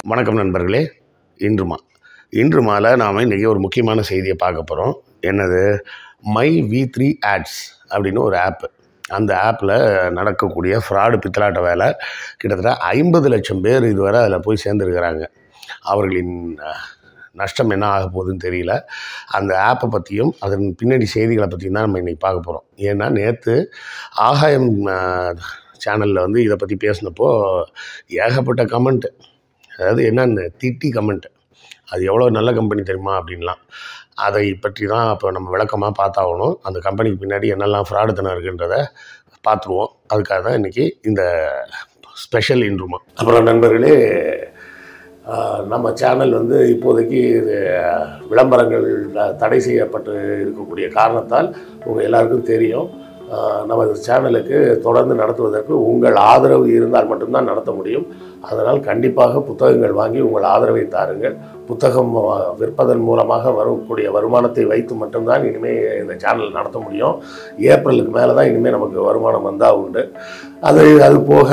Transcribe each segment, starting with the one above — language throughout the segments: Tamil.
வணக்கம் நண்பர்களே இன்றுமா இன்று மாலை நாம் இன்றைக்கி ஒரு முக்கியமான செய்தியை பார்க்க போகிறோம் என்னது மை வி த்ரீ ஆட்ஸ் அப்படின்னு ஒரு ஆப்பு அந்த ஆப்பில் நடக்கக்கூடிய ஃப்ராடு பித்தலாட்ட வேலை கிட்டத்தட்ட ஐம்பது லட்சம் பேர் இதுவரை அதில் போய் சேர்ந்துருக்கிறாங்க அவர்களின் அஹ், நஷ்டம் என்ன ஆக போகுதுன்னு தெரியல அந்த ஆப்பை பற்றியும் அதன் பின்னாடி செய்திகளை பற்றியும் தான் நம்ம இன்றைக்கி பார்க்க போகிறோம் ஏன்னா நேற்று ஆகாயம் சேனலில் வந்து இதை பற்றி பேசினப்போ ஏகப்பட்ட கமெண்ட் அதாவது என்னென்ன திட்டி கமெண்ட் அது எவ்வளோ நல்ல கம்பெனி தெரியுமா அப்படின்லாம் அதை பற்றி தான் இப்போ நம்ம விளக்கமாக பார்த்தாகணும் அந்த கம்பெனிக்கு பின்னாடி என்னெல்லாம் ஃப்ராடுத்தனம் இருக்குன்றத பார்த்துருவோம் அதுக்காக தான் இன்றைக்கி இந்த ஸ்பெஷல் இன்றுமா அப்புறம் நண்பர்களே ஆஹ், நம்ம சேனல் வந்து இப்போதைக்கு இது விளம்பரங்கள் தடை செய்யப்பட்டு இருக்கக்கூடிய காரணத்தால் உங்கள் எல்லாருக்கும் தெரியும் ஆஹ், நமது சேனலுக்கு தொடர்ந்து நடத்துவதற்கு உங்கள் ஆதரவு இருந்தால் மட்டும்தான் நடத்த முடியும் அதனால் கண்டிப்பாக புத்தகங்கள் வாங்கி உங்கள் ஆதரவை தாருங்கள் புத்தகம் ஆஹ், விற்பதன் மூலமாக வரக்கூடிய வருமானத்தை வைத்து மட்டும்தான் இனிமேல் இந்த சேனல் நடத்த முடியும் ஏப்ரலுக்கு மேலே தான் இனிமேல் நமக்கு வருமானம் வந்தால் உண்டு அது அது போக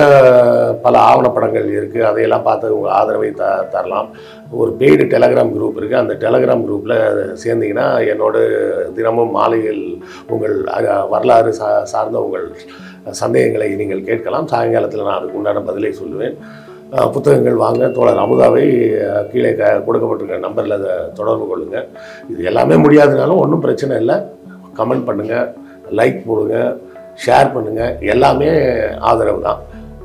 பல ஆவணப்படங்கள் இருக்குது அதையெல்லாம் பார்த்து உங்கள் ஆதரவை த தரலாம் ஒரு பெய்டு டெலகிராம் குரூப் இருக்குது அந்த டெலகிராம் குரூப்பில் சேர்ந்தீங்கன்னா என்னோடு தினமும் மாலையில் உங்கள் அஹ், வரலாறு சா சார்ந்த உங்கள் சந்தேகங்களை நீங்கள் கேட்கலாம் சாயங்காலத்தில் நான் அதுக்கு உண்டான பதிலை சொல்லுவேன் அஹ், புத்தகங்கள் வாங்க தோழர் அமுதாவை அஹ், கீழே க கொடுக்கப்பட்டிருக்க நம்பரில் அதை தொடர்பு கொள்ளுங்கள் இது எல்லாமே முடியாதுனாலும் ஒன்றும் பிரச்சனை இல்லை கமெண்ட் பண்ணுங்கள் லைக் போடுங்க ஷேர் பண்ணுங்கள் எல்லாமே ஆதரவு தான்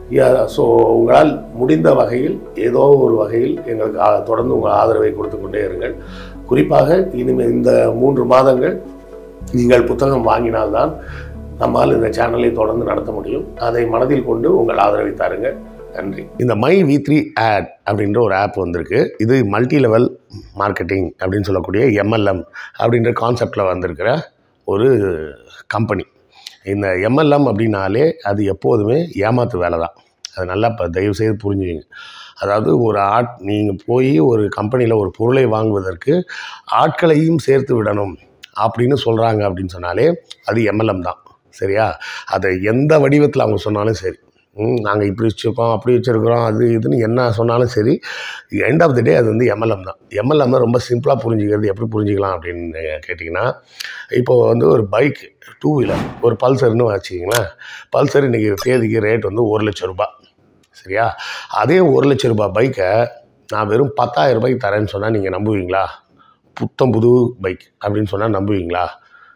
ஸோ உங்களால் முடிந்த வகையில் ஏதோ ஒரு வகையில் எங்களுக்கு ஆ- தொடர்ந்து உங்கள் ஆதரவை கொடுத்து கொண்டே இருங்கள் குறிப்பாக இனிமேல் இந்த மூன்று மாதங்கள் நீங்கள் புத்தகம் வாங்கினால்தான் நம்மால் இந்த சேனலை தொடர்ந்து நடத்த முடியும் அதை மனதில் கொண்டு உங்கள் ஆதரவை தாருங்கள் நன்றி இந்த மை வி த்ரீ ஆட் அப்படின்ற ஒரு ஆப் வந்திருக்கு இது மல்டி லெவல் மார்க்கெட்டிங் அப்படின்னு சொல்லக்கூடிய எம்எல்எம் அப்படின்ற கான்செப்டில் வந்திருக்கிற ஒரு கம்பெனி இந்த எம்எல்எம் அப்படின்னாலே அது எப்போதுமே ஏமாத்து வேலை தான் அது நல்லா இப்போ தயவு செய்து புரிஞ்சுங்க அதாவது ஒரு ஆட் நீங்கள் போய் ஒரு கம்பெனியில் ஒரு பொருளை வாங்குவதற்கு ஆட்களையும் சேர்த்து விடணும் அப்படின்னு சொல்கிறாங்க அப்படின்னு சொன்னாலே அது எம்எல்எம் தான் சரியா அதை எந்த வடிவத்தில் அவங்க சொன்னாலும் சரி நாங்கள் இப்படி வச்சுருக்கோம் அப்படி வச்சுருக்கிறோம் அது இதுன்னு என்ன சொன்னாலும் சரி எண்ட் ஆஃப் த டே அது வந்து எம்எல்எம் தான் எம்எல்எம் ரொம்ப சிம்பிளாக புரிஞ்சுக்கிறது எப்படி புரிஞ்சுக்கலாம் அப்படின்னு கேட்டிங்கன்னா இப்போ வந்து ஒரு பைக் டூ வீலர் ஒரு பல்சர்னு வச்சுக்கிங்களேன் பல்சர் இன்றைக்கி தேதிக்கு ரேட் வந்து ஒரு லட்சம் ரூபாய் சரியா அதே ஒரு லட்ச ரூபாய் பைக்கை நான் வெறும் பத்தாயிரம் ரூபாய்க்கு தரேன்னு சொன்னால் நீங்கள் நம்புவீங்களா புத்தம் புது பைக் அப்படின்னு சொன்னால் நம்புவீங்களா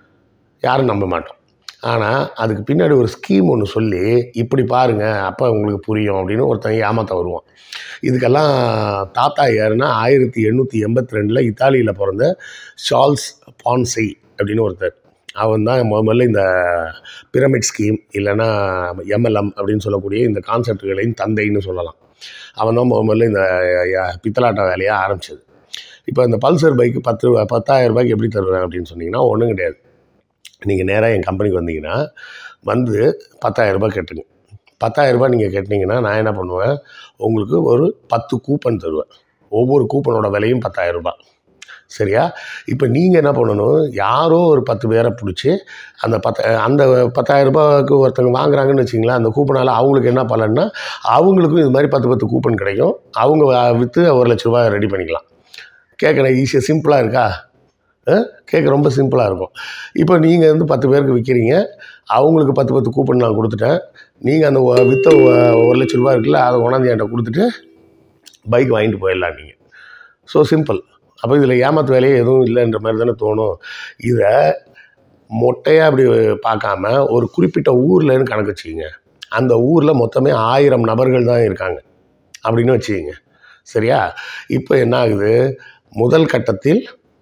யாரும் நம்ப மாட்டோம் ஆனால் அதுக்கு பின்னாடி ஒரு ஸ்கீம் ஒன்று சொல்லி இப்படி பாருங்கள் அப்போ உங்களுக்கு புரியும் அப்படின்னு ஒருத்தன் ஏமாத்த வருவான் இதுக்கெல்லாம் தாத்தா யாருன்னா ஆயிரத்தி எண்ணூற்றி எண்பத்தி ரெண்டில் இத்தாலியில் பிறந்த சார்ல்ஸ் பான்சை அப்படின்னு ஒருத்தர் அவன் தான் முதல்ல இந்த பிரமிட் ஸ்கீம் இல்லைன்னா எம்எல்எம் அப்படின்னு சொல்லக்கூடிய இந்த கான்செப்டுகளின் தந்தைன்னு சொல்லலாம் அவன் தான் முதல்ல இந்த அஹ், பித்தலாட்ட வேலையை ஆரம்பிச்சது இப்போ இந்த பல்சர் பைக்கு பத்து ரூபா பத்தாயிரம் ரூபாய்க்கு எப்படி தருவேன் அப்படின்னு சொன்னீங்கன்னா ஒன்றும் கிடையாது நீங்கள் நேராக என் கம்பெனிக்கு வந்தீங்கன்னா வந்து பத்தாயிரம் ரூபாய் கட்டுங்க பத்தாயிரம் ரூபாய் நீங்கள் கட்டினீங்கன்னா நான் என்ன பண்ணுவேன் உங்களுக்கு ஒரு பத்து கூப்பன் தருவேன் ஒவ்வொரு கூப்பனோட விலையும் பத்தாயிரம் ரூபாய் சரியா இப்போ நீங்கள் என்ன பண்ணணும் யாரோ ஒரு பத்து பேரை பிடிச்சி அந்த பத்த அந்த பத்தாயிரம் ரூபாய்க்கு ஒருத்தங்க வாங்குறாங்கன்னு வச்சிங்களேன் அந்த கூப்பனால் அவங்களுக்கு என்ன பலன்னா அவங்களுக்கும் இது மாதிரி பத்து பத்து கூப்பன் கிடைக்கும் அவங்க விற்று ஒரு லட்ச ரூபாய் ரெடி பண்ணிக்கலாம் கேட்குற ஈஸியாக சிம்பிளாக இருக்கா கேட்க ரொம்ப சிம்பிளாக இருக்கும் இப்போ நீங்கள் வந்து பத்து பேருக்கு விற்கிறீங்க அவங்களுக்கு பத்து பத்து கூப்பன் நான் கொடுத்துட்டேன் நீங்கள் அந்த ஒ- வித்த ஒ- ஒரு லட்ச ரூபா இருக்குல்ல அதை கொண்டாந்து என்கிட்ட கொடுத்துட்டு பைக் வாங்கிட்டு போயிடலாம் நீங்கள் ஸோ சிம்பிள் அப்போ இதில் ஏமாத்து வேலையே எதுவும் இல்லைன்ற மாதிரி தானே தோணும் இதை மொட்டையாக அப்படி பார்க்காம ஒரு குறிப்பிட்ட ஊர்லன்னு கணக்கு வச்சுக்கிங்க அந்த ஊரில் மொத்தமே ஆயிரம் நபர்கள் தான் இருக்காங்க அப்படின்னு வச்சுக்கிங்க சரியா இப்போ என்ன ஆகுது முதல் கட்டத்தில்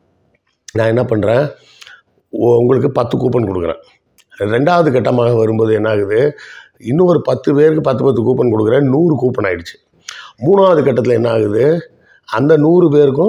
நான் என்ன பண்ணுறேன் உங்களுக்கு பத்து கூப்பன் கொடுக்குறேன் ரெண்டாவது கட்டமாக வரும்போது என்ன ஆகுது இன்னும் ஒரு பத்து பேருக்கு பத்து பத்து கூப்பன் கொடுக்குறேன் நூறு கூப்பன் ஆயிடுச்சு மூணாவது கட்டத்தில் என்ன ஆகுது அந்த நூறு பேருக்கும்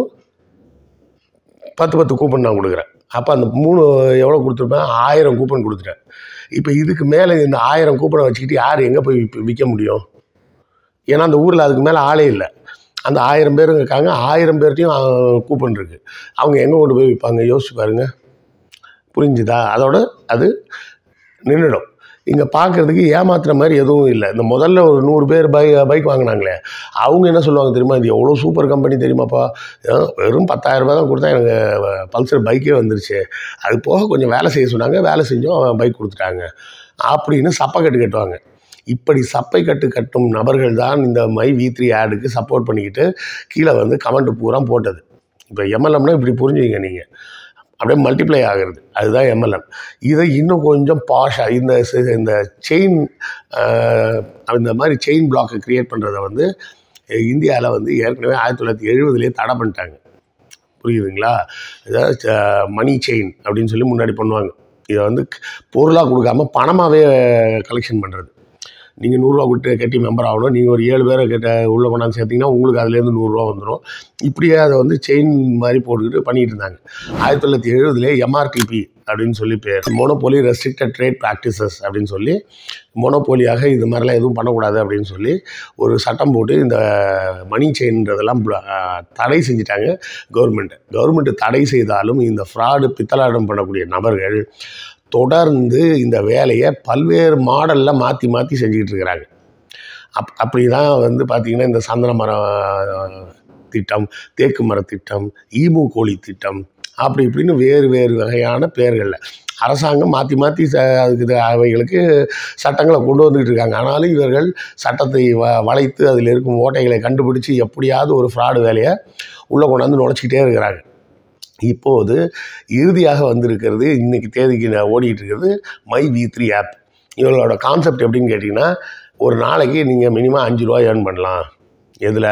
பத்து பத்து கூப்பன் நான் கொடுக்குறேன் அப்போ அந்த மூணு எவ்வளோ கொடுத்துருப்பேன் ஆயிரம் கூப்பன் கொடுத்துட்டேன் இப்போ இதுக்கு மேலே இந்த ஆயிரம் கூப்பனை வச்சுக்கிட்டு யார் எங்கே போய் விப்ப- விற்க முடியும் ஏன்னா அந்த ஊரில் அதுக்கு மேலே ஆளே இல்லை அந்த ஆயிரம் பேர் இருக்காங்க ஆயிரம் பேர்ட்டையும் கூப்பன் இருக்குது அவங்க எங்கே கொண்டு போய் விற்பாங்க யோசிச்சு பாருங்க புரிஞ்சுதா அதோட அது நின்றுடும் இங்கே பார்க்குறதுக்கு ஏமாத்துற மாதிரி எதுவும் இல்லை இந்த முதல்ல ஒரு நூறு பேர் பை பைக் வாங்கினாங்களே அவங்க என்ன சொல்லுவாங்க தெரியுமா இது எவ்வளோ சூப்பர் கம்பெனி தெரியுமாப்பா அஹ் வெறும் பத்தாயிரம் ரூபாய் தான் கொடுத்தா எனக்கு பல்சர் பைக்கே வந்துருச்சு அது போக கொஞ்சம் வேலை செய்ய சொன்னாங்க வேலை செஞ்சோம் பைக் கொடுத்துட்டாங்க அப்படின்னு சப்பை கட்டு கட்டுவாங்க இப்படி சப்பை கட்டு கட்டும் நபர்கள் தான் இந்த மை வி த்ரீ ஆடுக்கு சப்போர்ட் பண்ணிக்கிட்டு கீழே வந்து கமெண்ட் பூரா போட்டது இப்போ எம்எல்எம்னா இப்படி புரிஞ்சுங்க நீங்கள் அப்படியே மல்டிப்ளை ஆகிறது அதுதான் எம்எல்எம் இதை இன்னும் கொஞ்சம் பாஷாக இந்த சி- இந்த செயின் இந்த மாதிரி செயின் பிளாக்கை க்ரியேட் பண்ணுறதை வந்து இந்தியாவில் வந்து ஏற்கனவே ஆயிரத்தி தொள்ளாயிரத்தி எழுபதுலேயே தடை பண்ணிட்டாங்க புரியுதுங்களா ஏதாவது மணி செயின் அப்படின்னு சொல்லி முன்னாடி பண்ணுவாங்க இதை வந்து பொருளாக கொடுக்காம பணமாகவே கலெக்ஷன் பண்ணுறது நீங்கள் நூறுரூவா கொடுத்து கட்டி மெம்பர் ஆகணும் நீங்கள் ஒரு ஏழு பேரை கிட்ட உள்ளே கொண்டாந்து சேர்த்தீங்கன்னா உங்களுக்கு அதுலேருந்து நூறுரூவா வந்துடும் இப்படியே அதை வந்து செயின் மாதிரி போட்டுக்கிட்டு பண்ணிகிட்டு இருந்தாங்க ஆயிரத்தி தொள்ளாயிரத்தி எழுபதுலேயே எம்ஆர்டிபி அப்படின்னு சொல்லி பேர் மோனோபோலி ரெஸ்ட்ரிக்டட் ட்ரேட் ப்ராக்டிசஸ் அப்படின்னு சொல்லி மோனோபோலியாக இது மாதிரிலாம் எதுவும் பண்ணக்கூடாது அப்படின்னு சொல்லி ஒரு சட்டம் போட்டு இந்த மணி செயின்றதெல்லாம் blo- ஆஹ் தடை செஞ்சிட்டாங்க கவர்மெண்ட் கவர்மெண்ட் தடை செய்தாலும் இந்த ஃப்ராடு பித்தலாட்டம் பண்ணக்கூடிய நபர்கள் தொடர்ந்து இந்த வேலையை பல்வேறு மாடலில் மாற்றி மாற்றி செஞ்சுக்கிட்டு இருக்கிறாங்க அப் அப்படி தான் வந்து பார்த்திங்கன்னா இந்த சந்தன மரம் திட்டம் தேக்கு மர திட்டம் ஈமு கோழி திட்டம் அப்படி இப்படின்னு வேறு வேறு வகையான பெயர்களில் அரசாங்கம் மாற்றி மாற்றி ச அதுக்கு இது அவைகளுக்கு சட்டங்களை கொண்டு வந்துக்கிட்டு இருக்காங்க ஆனாலும் இவர்கள் சட்டத்தை வ வளைத்து அதில் இருக்கும் ஓட்டைகளை கண்டுபிடிச்சு எப்படியாவது ஒரு ஃப்ராடு வேலையை உள்ளே கொண்டாந்து நுழைச்சிக்கிட்டே இருக்கிறாங்க இப்போது இறுதியாக வந்திருக்கிறது இன்னைக்கு தேதிக்கு நான் ஓடிட்டு இருக்கிறது மை வி த்ரீ ஆப் இவங்களோட கான்செப்ட் எப்படின்னு கேட்டிங்கன்னா ஒரு நாளைக்கு நீங்கள் மினிமம் அஞ்சு ரூபா ஏர்ன் பண்ணலாம் எதில்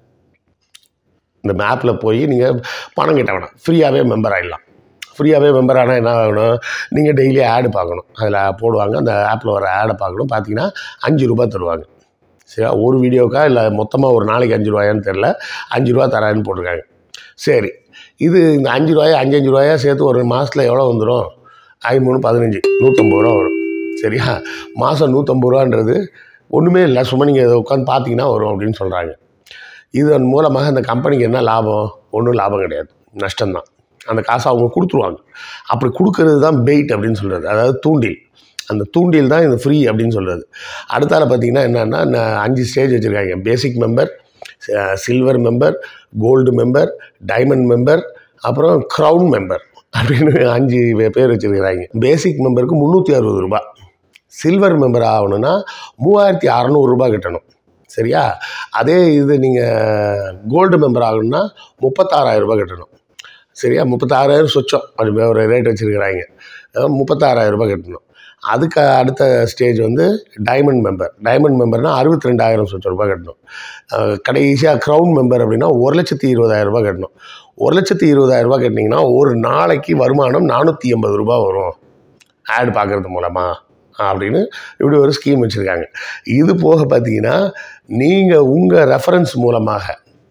இந்த மேப்பில் போய் நீங்கள் பணம் கட்ட வேணாம் ஃப்ரீயாகவே மெம்பர் ஆகிடலாம் ஃப்ரீயாகவே மெம்பர் ஆனால் என்ன ஆகணும் நீங்கள் டெய்லி ஆடு பார்க்கணும் அதில் போடுவாங்க அந்த ஆப்பில் வர ஆடை பார்க்கணும் பார்த்தீங்கன்னா அஞ்சு ரூபா தருவாங்க சரி ஒரு வீடியோக்கா இல்லை மொத்தமாக ஒரு நாளைக்கு அஞ்சு ரூபாயான்னு தெரில அஞ்சு ரூபா தரான்னு போட்டிருக்காங்க சரி இது இந்த அஞ்சு ரூபாயா அஞ்சு அஞ்சு ரூபாயா சேர்த்து ஒரு மாதத்தில் எவ்வளோ வந்துடும் ஐமூணு பதினஞ்சு நூற்றம்பது ரூபா வரும் சரியா மாதம் நூற்றம்பது ரூபான்றது ஒன்றுமே இல்லை சும்மா நீங்கள் இதை உட்காந்து பார்த்தீங்கன்னா வரும் அப்படின்னு சொல்கிறாங்க இதன் மூலமாக அந்த கம்பெனிக்கு என்ன லாபம் ஒன்றும் லாபம் கிடையாது நஷ்டம்தான் அந்த காசை அவங்க கொடுத்துருவாங்க அப்படி கொடுக்கறது தான் பெயிட் அப்படின்னு சொல்கிறது அதாவது தூண்டில் அந்த தூண்டில் தான் இந்த ஃப்ரீ அப்படின்னு சொல்கிறது அடுத்தால பார்த்தீங்கன்னா என்னென்னா நான் அஞ்சு ஸ்டேஜ் வச்சுருக்காங்க basic member silver member gold member diamond member அப்புறம் க்ரௌன் மெம்பர் அப்படின்னு அஞ்சு வே- பேர் வச்சுருக்கிறாங்க பேசிக் மெம்பருக்கு முந்நூற்றி அறுபது ரூபாய் சில்வர் மெம்பர் ஆகணும்னா மூவாயிரத்தி அறநூறுரூபா கட்டணும் சரியா அதே இது நீங்கள் கோல்டு மெம்பர் ஆகணும்னா முப்பத்தாறாயிரம் ரூபாய் கட்டணும் சரியா முப்பத்தாறாயிரம் சொச்சம் அப்படி ஒரு ரேட் வச்சுருக்கிறாங்க முப்பத்தாறாயிரம் ரூபாய் கட்டணும் அதுக்கு அடுத்த ஸ்டேஜ் வந்து டைமண்ட் மெம்பர் டைமண்ட் மெம்பர்னால் அறுபத்தி ரெண்டாயிரம் சொச்சம் ரூபாய் கட்டணும் அஹ் கடைசியாக க்ரௌன் மெம்பர் அப்படின்னா ஒரு லட்சத்தி இருபதாயிரம் ரூபாய் கட்டணும் ஒரு லட்சத்தி இருபதாயிரம் ரூபாய் கட்டினீங்கன்னா ஒரு நாளைக்கு வருமானம் நானூற்றி எண்பது ரூபாய் வரும் ஆட் பார்க்குறது மூலமாக அப்படின்னு இப்படி ஒரு ஸ்கீம் வச்சுருக்காங்க இது போக பார்த்தீங்கன்னா நீங்கள் உங்கள் ரெஃபரன்ஸ் மூலமாக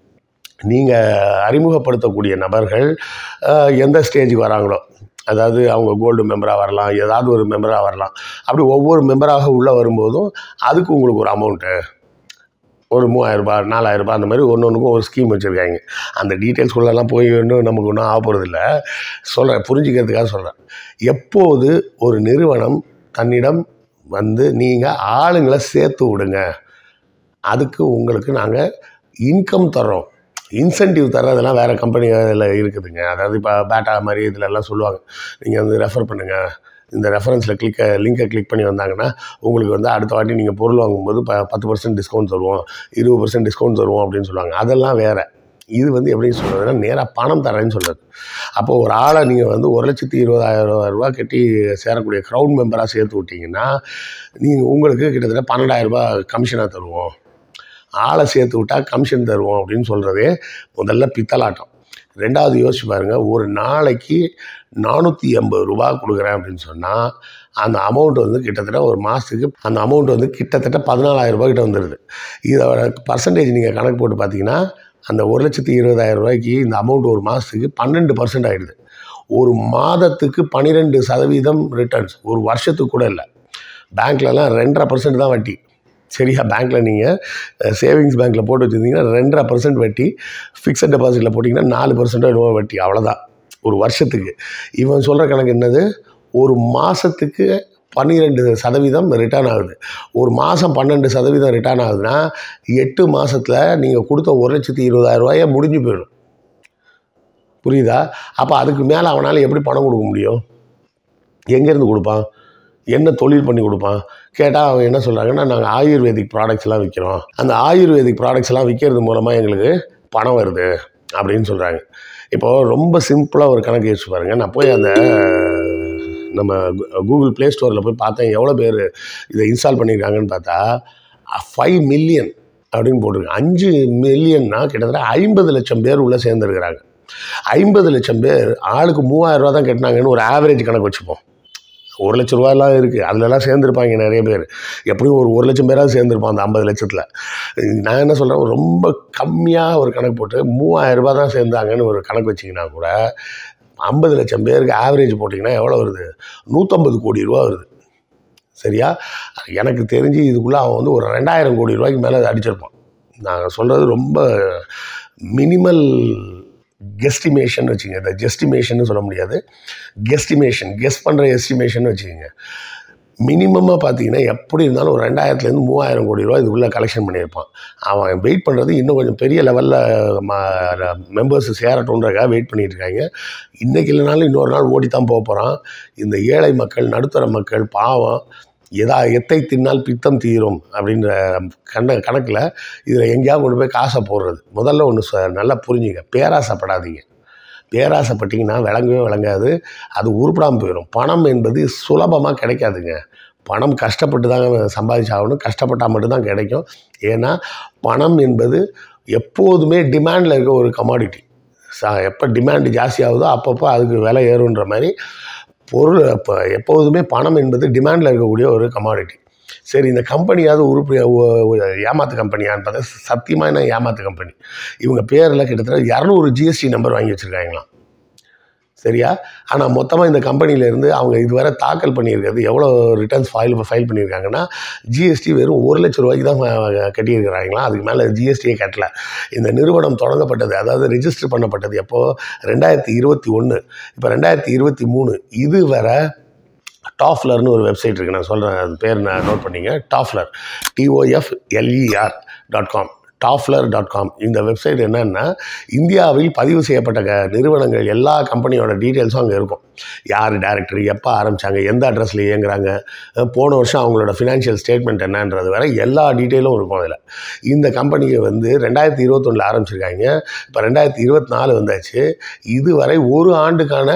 நீங்கள் அறிமுகப்படுத்தக்கூடிய நபர்கள் அஹ், எந்த ஸ்டேஜுக்கு வராங்களோ அதாவது அவங்க கோல்டு மெம்பராக வரலாம் ஏதாவது ஒரு மெம்பராக வரலாம் அப்படி ஒவ்வொரு மெம்பராக உள்ளே வரும்போதும் அதுக்கு உங்களுக்கு ஒரு அமௌண்ட்டு ஒரு மூவாயிரரூபா நாலாயிரரூபா அந்த மாதிரி ஒன்று ஒன்றுக்கும் ஒரு ஸ்கீம் வச்சுருக்காங்க அந்த டீட்டெயில்ஸ் உள்ளெல்லாம் போய் இன்னும் நமக்கு ஒன்றும் ஆக போகிறதில்ல சொல்கிறேன் புரிஞ்சுக்கிறதுக்காக சொல்கிறேன் எப்போது ஒரு நிறுவனம் தன்னிடம் வந்து நீங்கள் ஆளுங்களை சேர்த்து விடுங்க அதுக்கு உங்களுக்கு நாங்கள் இன்கம் தர்றோம் இன்சென்டிவ் தர்றதெல்லாம் வேறு கம்பெனியில் இருக்குதுங்க அதாவது இப்போ பேட்டா மாதிரி இதுல எல்லாம் சொல்லுவாங்க நீங்கள் வந்து ரெஃபர் பண்ணுங்கள் இந்த ரெஃபரன்ஸில் கிளிக்கை லிங்கை கிளிக் பண்ணி வந்தாங்கன்னா உங்களுக்கு வந்து அடுத்த வாட்டி நீங்கள் பொருள் வாங்கும்போது ப பத்து பர்சன்ட் டிஸ்கவுண்ட் தருவோம் இருபது பர்சன்ட் டிஸ்கவுண்ட் தருவோம் அப்படின்னு சொல்லுவாங்க அதெல்லாம் வேறு இது வந்து எப்படி சொல்கிறதுனா நேராக பணம் தரேன்னு சொல்கிறது அப்போ ஒரு ஆளை நீங்கள் வந்து ஒரு லட்சத்தி இருபதாயிரம் ரூபா கட்டி சேரக்கூடிய க்ரௌட் மெம்பராக சேர்த்து விட்டீங்கன்னா நீங்கள் உங்களுக்கு கிட்டத்தட்ட பன்னெண்டாயிரம் ரூபாய் கமிஷனாக தருவோம் ஆளை சேர்த்து விட்டால் கமிஷன் தருவோம் அப்படின்னு சொல்கிறதே முதல்ல பித்தலாட்டம் ரெண்டாவது யோசிச்சு பாருங்கள் ஒரு நாளைக்கு நானூற்றி எண்பது ரூபா கொடுக்குறேன் அப்படின்னு சொன்னால் அந்த அமௌண்ட் வந்து கிட்டத்தட்ட ஒரு மாதத்துக்கு அந்த அமௌண்ட் வந்து கிட்டத்தட்ட பதினாலாயிரம் ரூபாய் கிட்ட வந்துடுது இதோட பர்சன்டேஜ் நீங்கள் கணக்கு போட்டு பார்த்தீங்கன்னா அந்த ஒரு லட்சத்தி இருபதாயிரம் ரூபாய்க்கு இந்த அமௌண்ட் ஒரு மாதத்துக்கு பன்னெண்டு பர்சன்ட் ஆகிடுது ஒரு மாதத்துக்கு பன்னிரெண்டு சதவீதம் ரிட்டர்ன்ஸ் ஒரு வருஷத்துக்கு கூட இல்லை பேங்க்லலாம் ரெண்டரை பர்சன்ட் தான் வட்டி சரியா பேங்க்கில் நீங்கள் சேவிங்ஸ் பேங்க்கில் போட்டு வச்சுருந்தீங்கன்னா ரெண்டரை பர்சன்ட் வட்டி ஃபிக்ஸட் டெபாசிட்டில் போட்டிங்கன்னா நாலு பர்சன்டோ என்னவோ வட்டி அவ்வளோதான் ஒரு வருஷத்துக்கு இவன் சொல்கிற கணக்கு என்னது ஒரு மாதத்துக்கு பன்னிரெண்டு சதவீதம் ரிட்டர்ன் ஆகுது ஒரு மாதம் பன்னெண்டு சதவீதம் ரிட்டர்ன் ஆகுதுன்னா எட்டு மாதத்தில் நீங்கள் கொடுத்த ஒரு லட்சத்தி இருபதாயிரம் ரூபாயே முடிஞ்சு போயிடும் புரியுதா அப்போ அதுக்கு மேலே அவனால் எப்படி பணம் கொடுக்க முடியும் எங்கேருந்து கொடுப்பான் என்ன தொழில் பண்ணி கொடுப்பான் கேட்டால் அவங்க என்ன சொல்கிறாங்கன்னா நாங்கள் ஆயுர்வேதிக் ப்ராடக்ட்ஸ் எல்லாம் விற்கிறோம் அந்த ஆயுர்வேதிக் ப்ராடக்ட்ஸ் எல்லாம் விற்கிறது மூலமாக எங்களுக்கு பணம் வருது அப்படின்னு சொல்கிறாங்க இப்போது ரொம்ப சிம்பிளாக ஒரு கணக்கு யோசிச்சு பாருங்கள் நான் போய் அந்த நம்ம கூகுள் ப்ளே ஸ்டோரில் போய் பார்த்தேன் எவ்வளோ பேர் இதை இன்ஸ்டால் பண்ணியிருக்காங்கன்னு பார்த்தா ஃபைவ் மில்லியன் அப்படின்னு போட்டிருக்கு அஞ்சு மில்லியன்னா கிட்டத்தட்ட ஐம்பது லட்சம் பேர் உள்ளே சேர்ந்துருக்கிறாங்க ஐம்பது லட்சம் பேர் ஆளுக்கு மூவாயிரம் ரூபா தான் கட்டினாங்கன்னு ஒரு ஆவரேஜ் கணக்கு வச்சுப்போம் ஒரு லட்ச ரூபாயெல்லாம் இருக்குது அதுலலாம் சேர்ந்துருப்பாங்க நிறைய பேர் எப்படியும் ஒரு ஒரு லட்சம் பேராவது சேர்ந்துருப்பான் அந்த ஐம்பது லட்சத்தில் நான் என்ன சொல்கிறேன் ரொம்ப கம்மியாக ஒரு கணக்கு போட்டு மூவாயிரம் ரூபாய் தான் சேர்ந்தாங்கன்னு ஒரு கணக்கு வச்சிங்கன்னா கூட ஐம்பது லட்சம் பேருக்கு ஆவரேஜ் போட்டிங்கன்னா எவ்வளோ வருது நூற்றம்பது கோடி ரூபா வருது சரியா எனக்கு தெரிஞ்சு இதுக்குள்ளே அவன் வந்து ஒரு ரெண்டாயிரம் கோடி ரூபாய்க்கு மேலே அடிச்சிருப்பான் நான் சொல்கிறது ரொம்ப மினிமல் கெஸ்டிமேஷன் வச்சுங்க இந்த ஜெஸ்டிமேஷன் சொல்ல முடியாது கெஸ்டிமேஷன் கெஸ் பண்ணுற எஸ்டிமேஷன் வச்சுக்கோங்க மினிமமாக பார்த்தீங்கன்னா எப்படி இருந்தாலும் ஒரு ரெண்டாயிரத்துலேருந்து மூவாயிரம் கோடி ரூபா இதுக்குள்ளே கலெக்ஷன் பண்ணியிருப்பான் அவன் வெயிட் பண்ணுறது இன்னும் கொஞ்சம் பெரிய லெவலில் மெம்பர்ஸ் சேரட்டும்ன்றக்காக வெயிட் பண்ணிட்டு இருக்காங்க இன்றைக்கி இல்லைனாலும் இன்னொரு நாள் ஓடி தான் போக போகிறான் இந்த ஏழை மக்கள் நடுத்தர மக்கள் பாவம் எதா எத்தை தின்னால் பித்தம் தீரும் அப்படின்ற கண கணக்கில் இதில் எங்கேயாவது கொண்டு போய் காசை போடுறது முதல்ல ஒன்று சொ நல்லா புரிஞ்சுங்க பேராசைப்படாதீங்க பேராசைப்பட்டீங்கன்னா விளங்கவே விளங்காது அது உருப்படாமல் போயிடும் பணம் என்பது சுலபமாக கிடைக்காதுங்க பணம் கஷ்டப்பட்டு தாங்க சம்பாதிச்சாகணும் கஷ்டப்பட்டால் மட்டும்தான் கிடைக்கும் ஏன்னா பணம் என்பது எப்போதுமே டிமாண்டில் இருக்க ஒரு கமாடிட்டி ச எப்போ டிமாண்டு ஜாஸ்தி ஆகுதோ அப்பப்போ அதுக்கு விலை ஏறுன்ற மாதிரி பொருள் இப்போ எப்போதுமே பணம் என்பது டிமாண்டில் இருக்கக்கூடிய ஒரு கமாடிட்டி சரி இந்த கம்பெனியாவது உருப்படி ஒ- ஒ- ஏமாத்து கம்பெனியான்னு பார்த்தா சத்தியமாக என்ன ஏமாத்து கம்பெனி இவங்க பேரில் கிட்டத்தட்ட இரநூறு ஜிஎஸ்டி நம்பர் வாங்கி வச்சுருக்காங்களாம் சரியா ஆனால் மொத்தமாக இந்த கம்பெனியிலேருந்து அவங்க இதுவரை தாக்கல் பண்ணியிருக்கிறது எவ்வளோ ரிட்டர்ன்ஸ் ஃபைல் ஃபைல் பண்ணியிருக்காங்கன்னா ஜிஎஸ்டி வெறும் ஒரு லட்ச ரூபாய்க்கு தான் ஃப- கட்டியிருக்கிறாங்களாம் அதுக்கு மேலே ஜிஎஸ்டியே கட்டல இந்த நிறுவனம் தொடங்கப்பட்டது அதாவது ரெஜிஸ்டர் பண்ணப்பட்டது எப்போது ரெண்டாயிரத்தி இருபத்தி ஒன்று இப்போ ரெண்டாயிரத்தி இருபத்தி மூணு இதுவரை டாஃப்லர்னு ஒரு வெப்சைட் இருக்குது நான் சொல்கிறேன் அது பேர் நான் நோட் பண்ணிங்க Tofler T O F L E R dot com Tofler dot com இந்த வெப்சைட் என்னன்னா இந்தியாவில் பதிவு செய்யப்பட்ட க நிறுவனங்கள் எல்லா கம்பெனியோட டீட்டெயில்ஸும் அங்கே இருக்கும் யார் டேரக்டர் எப்போ ஆரம்பித்தாங்க எந்த அட்ரஸில் இயங்குறாங்க அஹ் போன வருஷம் அவங்களோட ஃபினான்ஷியல் ஸ்டேட்மெண்ட் என்னன்றது வரை எல்லா டீட்டெயிலும் இருக்கும் அதில் இந்த கம்பெனியை வந்து ரெண்டாயிரத்தி இருபத்தொன்னில் ஆரம்பிச்சிருக்காங்க இப்போ ரெண்டாயிரத்தி இருபத்தி நாலு வந்தாச்சு இதுவரை ஒரு ஆண்டுக்கான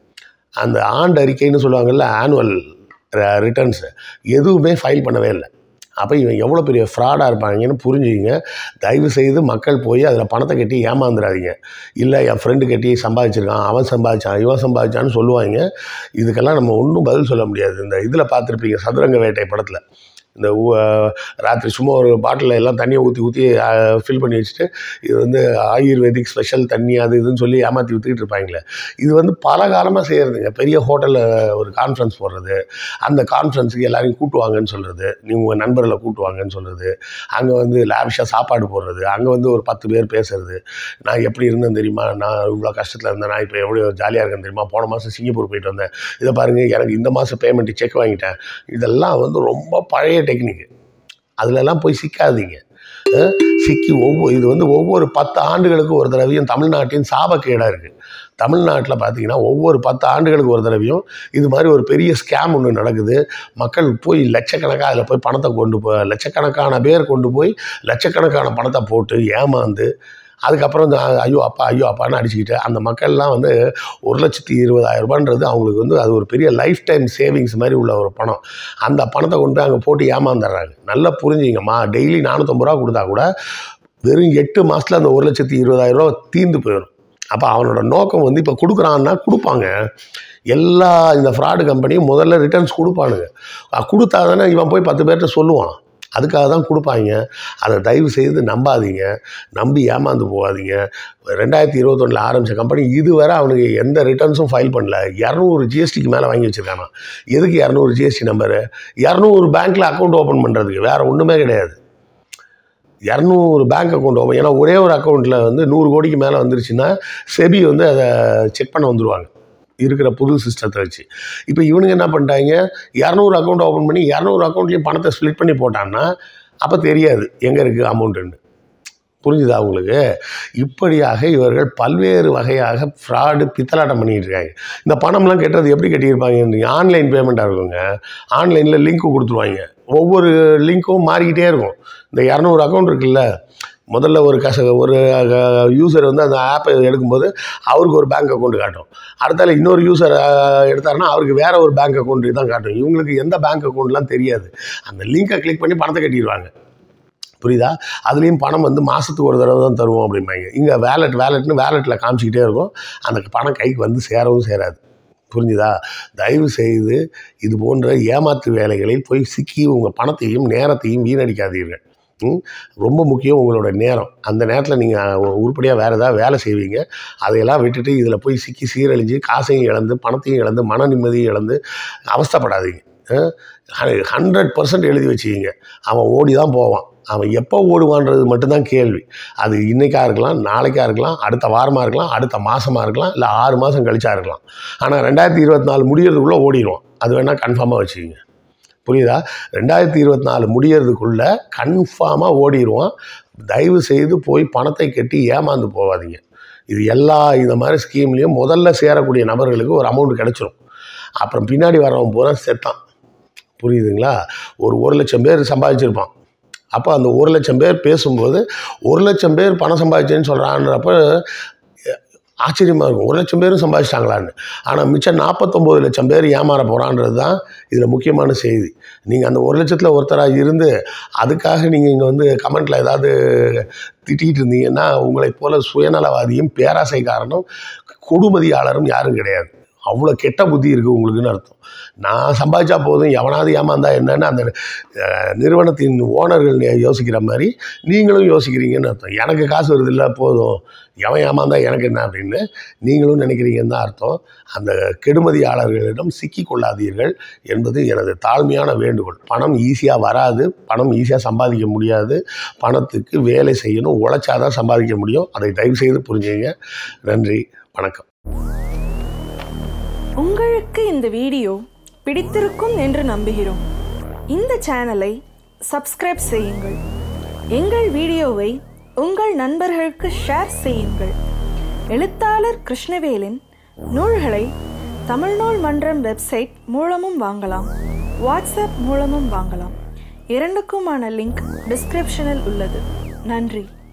அந்த ஆண்டு அறிக்கைன்னு சொல்லுவாங்கல்ல ஆனுவல் ரிட்டர்ன்ஸ் எதுவுமே ஃபைல் பண்ணவே இல்லை அப்போ இவன் எவ்வளோ பெரிய ஃப்ராடாக இருப்பாங்கன்னு புரிஞ்சுக்கிங்க தயவு செய்து மக்கள் போய் அதில் பணத்தை கட்டி ஏமாந்துடாதீங்க இல்லை என் ஃப்ரெண்டு கட்டி சம்பாதிச்சிருக்கான் அவன் சம்பாதிச்சான் இவன் சம்பாதிச்சான்னு சொல்லுவாங்க இதுக்கெல்லாம் நம்ம ஒன்றும் பதில் சொல்ல முடியாது இந்த இதில் பார்த்துருப்பீங்க சதுரங்க வேட்டை படத்தில் இந்த ஊ- ராத்திரி சும்மா ஒரு பாட்டிலில் எல்லாம் தண்ணியை ஊற்றி ஊற்றி ஃபில் பண்ணி வச்சுட்டு இது வந்து ஆயுர்வேதிக் ஸ்பெஷல் தண்ணி அது இதுன்னு சொல்லி ஏமாற்றி விற்றுக்கிட்டு இருப்பாங்களே இது வந்து பல காலமாக செய்கிறதுங்க பெரிய ஹோட்டலில் ஒரு கான்ஃபரன்ஸ் போடுறது அந்த கான்ஃபரன்ஸுக்கு எல்லாரையும் கூட்டுவாங்கன்னு சொல்கிறது நீ உங்கள் நண்பர்களை கூட்டுவாங்கன்னு சொல்கிறது அங்கே வந்து லாவிஷாக சாப்பாடு போடுறது அங்கே வந்து ஒரு பத்து பேர் பேசுறது நான் எப்படி இருந்தேன் தெரியுமா நான் இவ்வளோ கஷ்டத்தில் இருந்தேன் நான் இப்போ எவ்வளோ ஜாலியாக இருக்கேன் தெரியுமா போன மாதம் சிங்கப்பூர் போயிட்டு வந்தேன் இதை பாருங்கள் எனக்கு இந்த மாதம் பேமெண்ட்டு செக் வாங்கிட்டேன் இதெல்லாம் வந்து ரொம்ப பழைய டெக்னிக்கு அதுலலாம் போய் சிக்காதீங்க அஹ் சிக்கி ஒவ்வொரு இது வந்து ஒவ்வொரு பத்து ஆண்டுகளுக்கு ஒரு தடவையும் தமிழ்நாட்டின் சாபக்கேடாக இருக்குது தமிழ்நாட்டில் பார்த்தீங்கன்னா ஒவ்வொரு பத்து ஆண்டுகளுக்கு ஒரு தடவையும் இது மாதிரி ஒரு பெரிய ஸ்கேம் ஒன்று நடக்குது மக்கள் போய் லட்சக்கணக்காக அதில் போய் பணத்தை கொண்டு போய் லட்சக்கணக்கான பேர் கொண்டு போய் லட்சக்கணக்கான பணத்தை போட்டு ஏமாந்து அதுக்கப்புறம் இந்த ஐயோ அப்பா ஐயோ அப்பான்னு அடிச்சுக்கிட்டு அந்த மக்கள்லாம் வந்து ஒரு லட்சத்தி இருபதாயிரம் ரூபான்றது அவங்களுக்கு வந்து அது ஒரு பெரிய லைஃப் டைம் சேவிங்ஸ் மாதிரி உள்ள ஒரு பணம் அந்த பணத்தை கொண்டு போய் அங்கே போட்டு ஏமாந்துடுறாங்க நல்லா புரிஞ்சுங்கம்மா டெய்லி நானூற்றம்பது ரூபா கொடுத்தா கூட வெறும் எட்டு மாதத்தில் அந்த ஒரு லட்சத்தி இருபதாயிரம் ரூபா தீர்ந்து போயிடும் அப்போ அவனோட நோக்கம் வந்து இப்போ கொடுக்குறான்னா கொடுப்பாங்க எல்லா இந்த ஃப்ராடு கம்பெனியும் முதல்ல ரிட்டர்ன்ஸ் கொடுப்பானுங்க அஹ் கொடுத்தா தானே இவன் போய் பத்து பேர்கிட்ட சொல்லுவான் அதுக்காக தான் கொடுப்பாங்க அதை தயவு செய்து நம்பாதீங்க நம்பி ஏமாந்து போகாதீங்க ரெண்டாயிரத்தி இருபத்தொன்னில் ஆரம்பித்த கம்பெனி இதுவரை அவனுக்கு எந்த ரிட்டர்ன்ஸும் ஃபைல் பண்ணல இரநூறு ஜிஎஸ்டிக்கு மேலே வாங்கி வச்சுருக்கானா எதுக்கு இரநூறு ஜிஎஸ்டி நம்பரு இரநூறு பேங்க்கில் அக்கௌண்ட் ஓப்பன் பண்ணுறதுக்கு வேறு ஒன்றுமே கிடையாது இரநூறு பேங்க் அக்கௌண்ட் ஓப்பன் ஏன்னா ஒரே ஒரு அக்கௌண்ட்டில் வந்து நூறு கோடிக்கு மேலே வந்துருச்சுன்னா செபி வந்து அதை செக் பண்ண வந்துடுவாங்க இருக்கிற புது சிஸ்டத்தை வச்சு இப்போ இவனுங்க என்ன பண்ணிட்டாங்க இரநூறு அக்கௌண்ட் ஓப்பன் பண்ணி இரநூறு அக்கௌண்ட்லேயும் பணத்தை ஸ்ப்ளிட் பண்ணி போட்டான்னா அப்போ தெரியாது எங்கே இருக்குது அமௌண்ட்டுன்னு புரிஞ்சுதா உங்களுக்கு இப்படியாக இவர்கள் பல்வேறு வகையாக ஃப்ராடு பித்தலாட்டம் பண்ணிட்டு இருக்காங்க இந்த பணம்லாம் கெட்டது எப்படி கட்டியிருப்பாங்க ஆன்லைன் பேமெண்ட்டாக இருக்குங்க ஆன்லைனில் லிங்க் கொடுத்துருவாங்க ஒவ்வொரு லிங்க்கும் மாறிக்கிட்டே இருக்கும் இந்த இரநூறு அக்கௌண்ட் இருக்குல்ல முதல்ல ஒரு கச ஒரு யூசர் வந்து அந்த ஆப்பை எடுக்கும்போது அவருக்கு ஒரு பேங்க் அக்கௌண்ட் காட்டும் அடுத்தால இன்னொரு யூசர் எடுத்தாருன்னா அவருக்கு வேற ஒரு பேங்க் அக்கௌண்ட் தான் காட்டும் இவங்களுக்கு எந்த பேங்க் அக்கௌண்ட்லாம் தெரியாது அந்த லிங்கை கிளிக் பண்ணி பணத்தை கட்டிடுவாங்க புரியுதா அதுலேயும் பணம் வந்து மாதத்துக்கு ஒரு தடவை தான் தருவோம் அப்படிம்பாங்க இங்கே வேலெட் வேலெட்னு வேலெட்டில் காமிச்சிக்கிட்டே இருக்கும் அந்த பணம் கைக்கு வந்து சேரவும் சேராது புரிஞ்சுதா தயவு செய்து இது போன்ற ஏமாற்று வேலைகளில் போய் சிக்கி உங்கள் பணத்தையும் நேரத்தையும் வீணடிக்காதீர்கள் ம்? ரொம்ப முக்கியம் உங்களோட நேரம் அந்த நேரத்தில் நீங்கள் உருப்படியாக வேறு ஏதாவது வேலை செய்வீங்க அதையெல்லாம் விட்டுட்டு இதில் போய் சிக்கி சீரழிஞ்சு காசையும் இழந்து பணத்தையும் இழந்து மன நிம்மதியும் இழந்து அவஸ்தைப்படாதீங்க ஹண்ட்ரட் பர்சன்ட் எழுதி வச்சுக்கிங்க அவன் ஓடி தான் போவான் அவன் எப்போ ஓடுவான்றது மட்டும்தான் கேள்வி அது இன்றைக்கா இருக்கலாம் நாளைக்கா இருக்கலாம் அடுத்த வாரமாக இருக்கலாம் அடுத்த மாதமாக இருக்கலாம் இல்லை ஆறு மாதம் கழிச்சா இருக்கலாம் ஆனால் ரெண்டாயிரத்தி இருபத்தி நாலு முடியறதுக்குள்ளே ஓடிடுவான் அது வேணால் கன்ஃபார்மாக வச்சுக்கிங்க புரியுதா ரெண்டாயிரத்தி இருபத்தி நாலு முடியறதுக்குள்ளே கன்ஃபார்மாக ஓடிடுவான் தயவு செய்து போய் பணத்தை கட்டி ஏமாந்து போகாதீங்க இது எல்லா இந்த மாதிரி ஸ்கீம்லேயும் முதல்ல சேரக்கூடிய நபர்களுக்கு ஒரு அமௌண்ட் கிடச்சிரும் அப்புறம் பின்னாடி வரவன் பூரா செத்தான் புரியுதுங்களா ஒரு ஒரு லட்சம் பேர் சம்பாதிச்சிருப்பான் அப்போ அந்த ஒரு லட்சம் பேர் பேசும்போது ஒரு லட்சம் பேர் பணம் சம்பாதிச்சேன்னு சொல்கிறான்றப்ப ஆச்சரியமாக இருக்கும் ஒரு லட்சம் பேரும் சம்பாதிச்சிட்டாங்களான்னு ஆனால் மிச்சம் நாற்பத்தொம்போது லட்சம் பேர் ஏமாற போகிறான்றது தான் இதில் முக்கியமான செய்தி நீங்கள் அந்த ஒரு லட்சத்தில் ஒருத்தராக இருந்து அதுக்காக நீங்கள் இங்கே வந்து கமெண்ட்டில் ஏதாவது திட்டிகிட்டு இருந்தீங்கன்னா உங்களைப் போல சுயநலவாதியும் பேராசைக்காரனும் கொடுமதியாளரும் யாரும் கிடையாது அவ்வளோ கெட்ட புத்தி இருக்குது உங்களுக்குன்னு அர்த்தம் நான் சம்பாதிச்சா போதும் எவனாவது ஏமாந்தா என்னன்னு அந்த அஹ், நிறுவனத்தின் ஓனர்கள் யோசிக்கிற மாதிரி நீங்களும் யோசிக்கிறீங்கன்னு அர்த்தம் எனக்கு காசு வருது இல்லை போதும் எவன் ஏமாந்தா எனக்கு என்ன அப்படின்னு நீங்களும் நினைக்கிறீங்கன்னு தான் அர்த்தம் அந்த கெடுமதியாளர்களிடம் சிக்கி கொள்ளாதீர்கள் என்பது எனது தாழ்மையான வேண்டுகோள் பணம் ஈஸியாக வராது பணம் ஈஸியாக சம்பாதிக்க முடியாது பணத்துக்கு வேலை செய்யணும் உழைச்சாதான் சம்பாதிக்க முடியும் அதை தயவு செய்து புரிஞ்சுங்க நன்றி வணக்கம் உங்களுக்கு இந்த வீடியோ பிடித்திருக்கும் என்று நம்புகிறோம் இந்த சேனலை சப்ஸ்கிரைப் செய்யுங்கள் எங்கள் வீடியோவை உங்கள் நண்பர்களுக்கு ஷேர் செய்யுங்கள் எழுத்தாளர் கிருஷ்ணவேலின் நூல்களை தமிழ்நூல் மன்றம் வெப்சைட் மூலமும் வாங்கலாம் வாட்ஸ்அப் மூலமும் வாங்கலாம் இரண்டுக்குமான லிங்க் டிஸ்கிரிப்ஷனில் உள்ளது நன்றி